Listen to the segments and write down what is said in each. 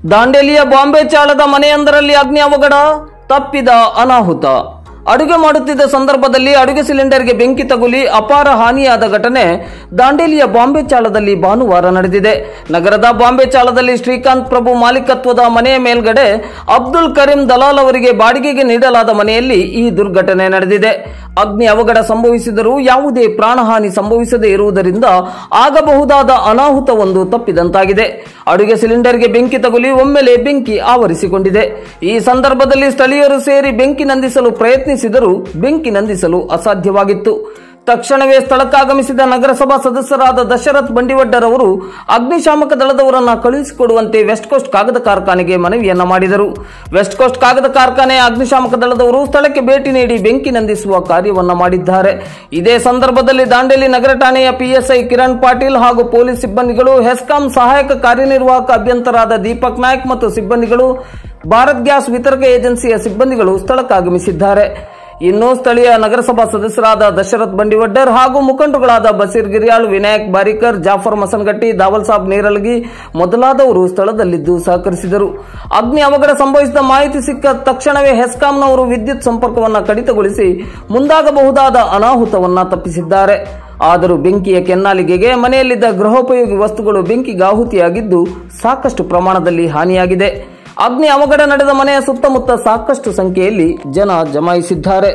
ದಾಂಡೇಲಿಯ ಬಾಂಬೆ ಚಾಳದ ಮನೆಯೊಂದರಲ್ಲಿ ಅಗ್ನಿ ಅವಘಡ ತಪ್ಪಿದ ಅನಾಹುತ ಅಡುಗೆ ಮಾಡುತ್ತಿದ್ದ ಸಂದರ್ಭದಲ್ಲಿ ಅಡುಗೆ ಸಿಲಿಂಡರ್ಗೆ ಬೆಂಕಿ ತಗುಲಿ ಅಪಾರ ಹಾನಿಯಾದ ಘಟನೆ ದಾಂಡೇಲಿಯ ಬಾಂಬೆ ಚಾಳದಲ್ಲಿ ಭಾನುವಾರ ನಡೆದಿದೆ ನಗರದ ಬಾಂಬೆ ಚಾಳದಲ್ಲಿ ಶ್ರೀಕಾಂತ್ ಪ್ರಭು ಮಾಲೀಕತ್ವದ ಮನೆಯ ಮೇಲ್ಗಡೆ ಅಬ್ದುಲ್ ಕರೀಂ ದಲಾಲ್ ಅವರಿಗೆ ಬಾಡಿಗೆಗೆ ನೀಡಲಾದ ಮನೆಯಲ್ಲಿ ಈ ದುರ್ಘಟನೆ ನಡೆದಿದೆ ಅಗ್ನಿ ಅವಘಡ ಸಂಭವಿಸಿದರೂ ಯಾವುದೇ ಪ್ರಾಣಹಾನಿ ಸಂಭವಿಸದೇ ಇರುವುದರಿಂದ ಆಗಬಹುದಾದ ಅನಾಹುತವೊಂದು ತಪ್ಪಿದಂತಾಗಿದೆ ಅಡುಗೆ ಸಿಲಿಂಡರ್ಗೆ ಬೆಂಕಿ ತಗುಲಿ ಒಮ್ಮೆಲೆ ಬೆಂಕಿ ಆವರಿಸಿಕೊಂಡಿದೆ ಈ ಸಂದರ್ಭದಲ್ಲಿ ಸ್ಥಳೀಯರು ಸೇರಿ ಬೆಂಕಿ ನಂದಿಸಲು ಪ್ರಯತ್ನಿಸಿದರೂ ಬೆಂಕಿ ನಂದಿಸಲು ಅಸಾಧ್ಯವಾಗಿತ್ತು ತಕ್ಷಣವೇ ಸ್ಥಳಕ್ಕಾಗಮಿಸಿದ ನಗರಸಭಾ ಸದಸ್ಯರಾದ ದಶರಥ್ ಬಂಡಿವಡ್ಡರ್ ಅವರು ಅಗ್ನಿಶಾಮಕ ದಳದವರನ್ನ ಕಳುಹಿಸಿಕೊಡುವಂತೆ ವೆಸ್ಟ್ ಕೋಸ್ಟ್ ಕಾಗದ ಕಾರ್ಖಾನೆಗೆ ಮನವಿಯನ್ನ ಮಾಡಿದರು ವೆಸ್ಟ್ ಕೋಸ್ಟ್ ಕಾಗದ ಕಾರ್ಖಾನೆ ಅಗ್ನಿಶಾಮಕ ದಳದವರು ಸ್ಥಳಕ್ಕೆ ಭೇಟಿ ನೀಡಿ ಬೆಂಕಿ ನಂದಿಸುವ ಕಾರ್ಯವನ್ನ ಮಾಡಿದ್ದಾರೆ ಇದೇ ಸಂದರ್ಭದಲ್ಲಿ ದಾಂಡೇಲಿ ನಗರ ಠಾಣೆಯ ಪಿಎಸ್ಐ ಕಿರಣ್ ಪಾಟೀಲ್ ಹಾಗೂ ಪೊಲೀಸ್ ಸಿಬ್ಬಂದಿಗಳು ಹೆಸ್ಕಾಂ ಸಹಾಯಕ ಕಾರ್ಯನಿರ್ವಾಹಕ ಅಭ್ಯಂತರಾದ ದೀಪಕ್ ನಾಯ್ಕ್ ಮತ್ತು ಸಿಬ್ಬಂದಿಗಳು ಭಾರತ್ ಗ್ಯಾಸ್ ವಿತರಕ ಏಜೆನ್ಸಿಯ ಸಿಬ್ಬಂದಿಗಳು ಸ್ಥಳಕ್ಕಾಗಮಿಸಿದ್ದಾರೆ ಇನ್ನು ಸ್ಥಳೀಯ ನಗರಸಭಾ ಸದಸ್ಯರಾದ ದಶರಥ್ ಬಂಡಿವಡ್ಡರ್ ಹಾಗೂ ಮುಖಂಡರುಗಳಾದ ಬಸೀರ್ ಗಿರಿಯಾಳ್ ವಿನಾಯಕ್ ಬಾರಿಕರ್ ಜಾಫರ್ ಮಸನಗಟ್ಟಿ ದಾವಲ್ ಸಾಬ್ ನೇರಲಗಿ ಮೊದಲಾದವರು ಸ್ಥಳದಲ್ಲಿದ್ದು ಸಹಕರಿಸಿದರು ಅಗ್ನಿ ಅವಘಡ ಸಂಭವಿಸಿದ ಮಾಹಿತಿ ಸಿಕ್ಕ ತಕ್ಷಣವೇ ಹೆಸ್ಕಾಂನವರು ವಿದ್ಯುತ್ ಸಂಪರ್ಕವನ್ನು ಕಡಿತಗೊಳಿಸಿ ಮುಂದಾಗಬಹುದಾದ ಅನಾಹುತವನ್ನ ತಪ್ಪಿಸಿದ್ದಾರೆ ಆದರೂ ಬೆಂಕಿಯ ಕೆನ್ನಾಲಿಗೆಗೆ ಮನೆಯಲ್ಲಿದ್ದ ಗೃಹೋಪಯೋಗಿ ವಸ್ತುಗಳು ಬೆಂಕಿಗಾಹುತಿಯಾಗಿದ್ದು ಸಾಕಷ್ಟು ಪ್ರಮಾಣದಲ್ಲಿ ಹಾನಿಯಾಗಿದೆ ಅಗ್ನಿ ಅವಘಡ ನಡೆದ ಮನೆಯ ಸುತ್ತಮುತ್ತ ಸಾಕಷ್ಟು ಸಂಖ್ಯೆಯಲ್ಲಿ ಜನ ಜಮಾಯಿಸಿದ್ದಾರೆ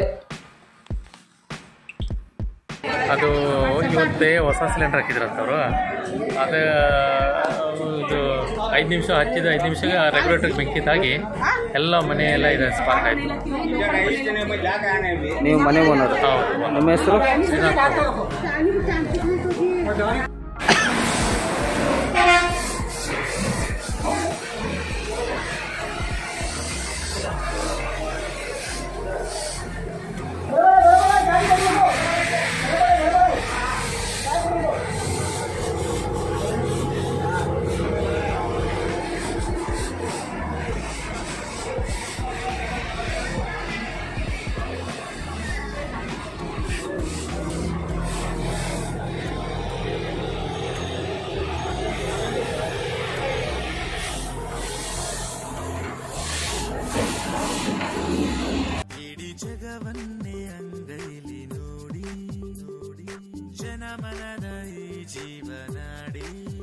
ಅದು ಇವತ್ತೇ ಹೊಸ ಸಿಲಿಂಡರ್ ಹಾಕಿದ್ರಂತ ಅವರು ಅದು ಇದು ಐದು ನಿಮಿಷ ಹಚ್ಚಿದ ಐದು ನಿಮಿಷಕ್ಕೆ ರೆಗ್ಯುಲೇಟರ್ ಬೆಂಕಿ ತಾಗಿ ಎಲ್ಲ ಮನೆ ಎಲ್ಲ ಇದೆ ಸ್ಪಾರ್ಕ್ ಆಯಿತು ನೀವು ಮನೆ ಓನರ್ ಹೌದು ನಿಮ್ಮ ಹೆಸರು ಶ್ರೀನಾಥ್ ಪ್ರಭು. ಇಡೀ ಜಗವನ್ನೇ ಅಂಗೈಲಿ ನೋಡಿ ನೋಡಿ ಜನಮನದ ಈ ಜೀವನಾಡಿ